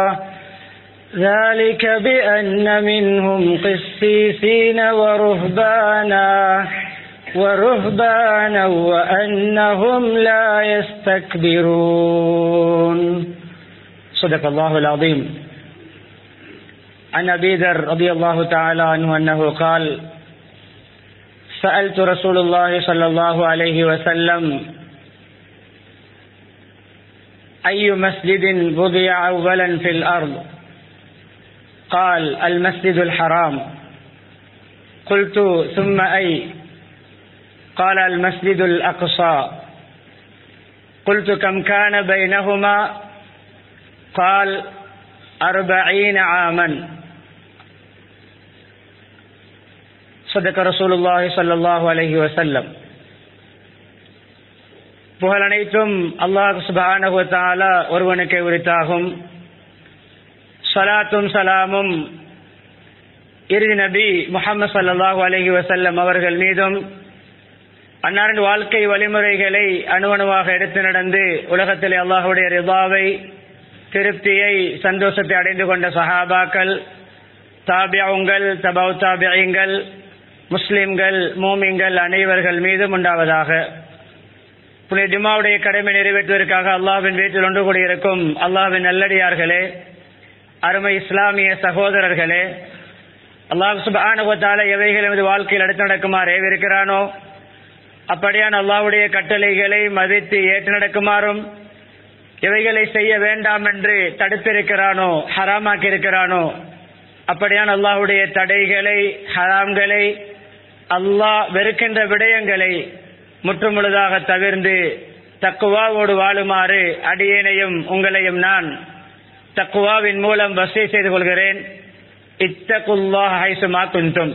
ذلك بأن منهم قسيسين ورهبانا ورهبانا وأنهم لا يستكبرون صدق الله العظيم عن أبي ذر رضي الله تعالى عنه أنه قال سألت رسول الله صلى الله عليه وسلم أي مسجد وضع أولا في الأرض قال المسجد الحرام قلت ثم أي قال المسجد الأقصى قلت كم كان بينهما قال أربعين عاما صدق رسول الله صلى الله عليه وسلم புகழ் அனைத்தும் அல்லாஹ் சுபானகுவத்தாலா ஒருவனுக்கு உரித்தாகும் சலாத்தும் சலாமும் இறுதி நபி முகமது சல்லாஹூ அலஹி வசல்லம் அவர்கள் மீதும் அன்னாரின் வாழ்க்கை வழிமுறைகளை அணுவணுவாக எடுத்து நடந்து உலகத்திலே அல்லாஹுடைய ரிபாவை திருப்தியை சந்தோஷத்தை அடைந்து கொண்ட சஹாபாக்கள் தாபியாவுங்கள் தபவு தாபியங்கள் முஸ்லிம்கள் மோமிங்கள் அனைவர்கள் மீதும் உண்டாவதாக புனித ஜுமாவுடைய கடமை நிறைவேற்றுவதற்காக அல்லாவின் வீட்டில் ஒன்று கூடியிருக்கும் அல்லாவின் நல்லடியார்களே அருமை இஸ்லாமிய சகோதரர்களே அல்லாஹ் சுபானுகத்தால எவைகள் எமது வாழ்க்கையில் அடுத்து நடக்குமாறு ஏவிருக்கிறானோ அப்படியான அல்லாவுடைய கட்டளைகளை மதித்து ஏற்று நடக்குமாறும் எவைகளை செய்ய வேண்டாம் என்று தடுத்திருக்கிறானோ ஹராமாக்கி இருக்கிறானோ அப்படியான அல்லாஹுடைய தடைகளை ஹராம்களை அல்லாஹ் வெறுக்கின்ற விடயங்களை முற்றுமுழுதாக தவிர்ந்து தக்குவாவோடு வாழுமாறு அடியேனையும் உங்களையும் நான் தக்குவாவின் மூலம் வசதி செய்து கொள்கிறேன் இத்தகுல்லாஹ் ஹைசுமா குந்தும்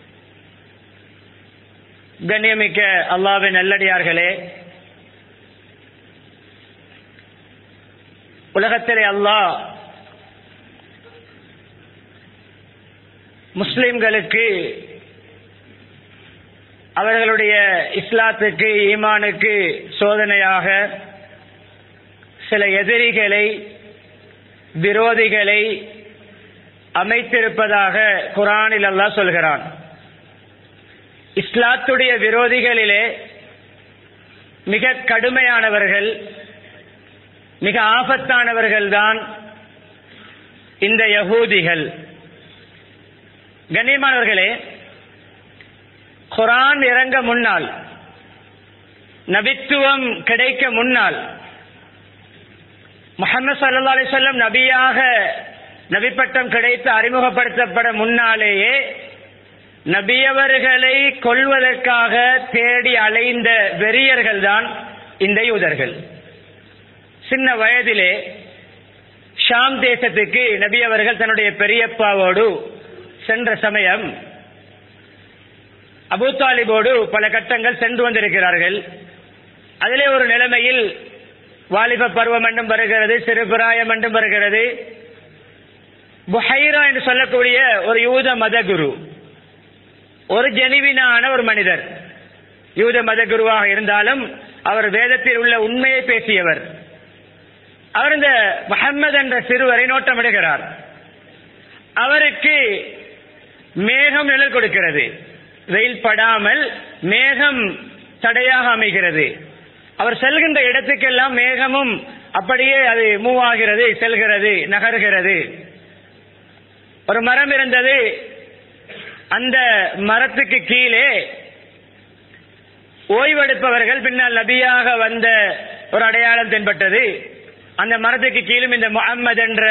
கண்ணியமிக்க அல்லாவின் நல்லடியார்களே உலகத்திலே அல்லாஹ் முஸ்லிம்களுக்கு அவர்களுடைய இஸ்லாத்துக்கு ஈமானுக்கு சோதனையாக சில எதிரிகளை விரோதிகளை அமைத்திருப்பதாக குரானில் அல்லாஹ் சொல்கிறான் இஸ்லாத்துடைய விரோதிகளிலே மிக கடுமையானவர்கள் மிக ஆபத்தானவர்கள் தான் இந்த யகூதிகள் கண்ணியமானவர்களே குரான் இறங்க முன்னால் நபித்துவம் கிடைக்க முன்னால் முகமது சல்லா அலிசல்லம் நபியாக நபிப்பட்டம் கிடைத்து அறிமுகப்படுத்தப்பட முன்னாலேயே நபியவர்களை கொள்வதற்காக தேடி அலைந்த வெறியர்கள் தான் இந்த யூதர்கள் சின்ன வயதிலே ஷாம் தேசத்துக்கு நபி அவர்கள் தன்னுடைய பெரியப்பாவோடு சென்ற சமயம் அபு தாலிபோடு பல கட்டங்கள் சென்று வந்திருக்கிறார்கள் அதிலே ஒரு நிலைமையில் வாலிப பருவம் என்றும் வருகிறது சிறுபிராயம் என்றும் வருகிறது புஹைரா என்று சொல்லக்கூடிய ஒரு யூத மத குரு ஒரு ஜெனிவினான ஒரு மனிதர் யூத மத குருவாக இருந்தாலும் அவர் வேதத்தில் உள்ள உண்மையை பேசியவர் அவர் இந்த முகம்மது என்ற சிறுவரை நோட்டமிடுகிறார் அவருக்கு மேகம் நிழல் கொடுக்கிறது வெயில் படாமல் மேகம் தடையாக அமைகிறது அவர் செல்கின்ற இடத்துக்கெல்லாம் மேகமும் அப்படியே அது மூவ் ஆகிறது செல்கிறது நகர்கிறது ஒரு மரம் இருந்தது அந்த மரத்துக்கு கீழே ஓய்வெடுப்பவர்கள் பின்னால் நபியாக வந்த ஒரு அடையாளம் தென்பட்டது அந்த மரத்துக்கு கீழும் இந்த முகம்மது என்ற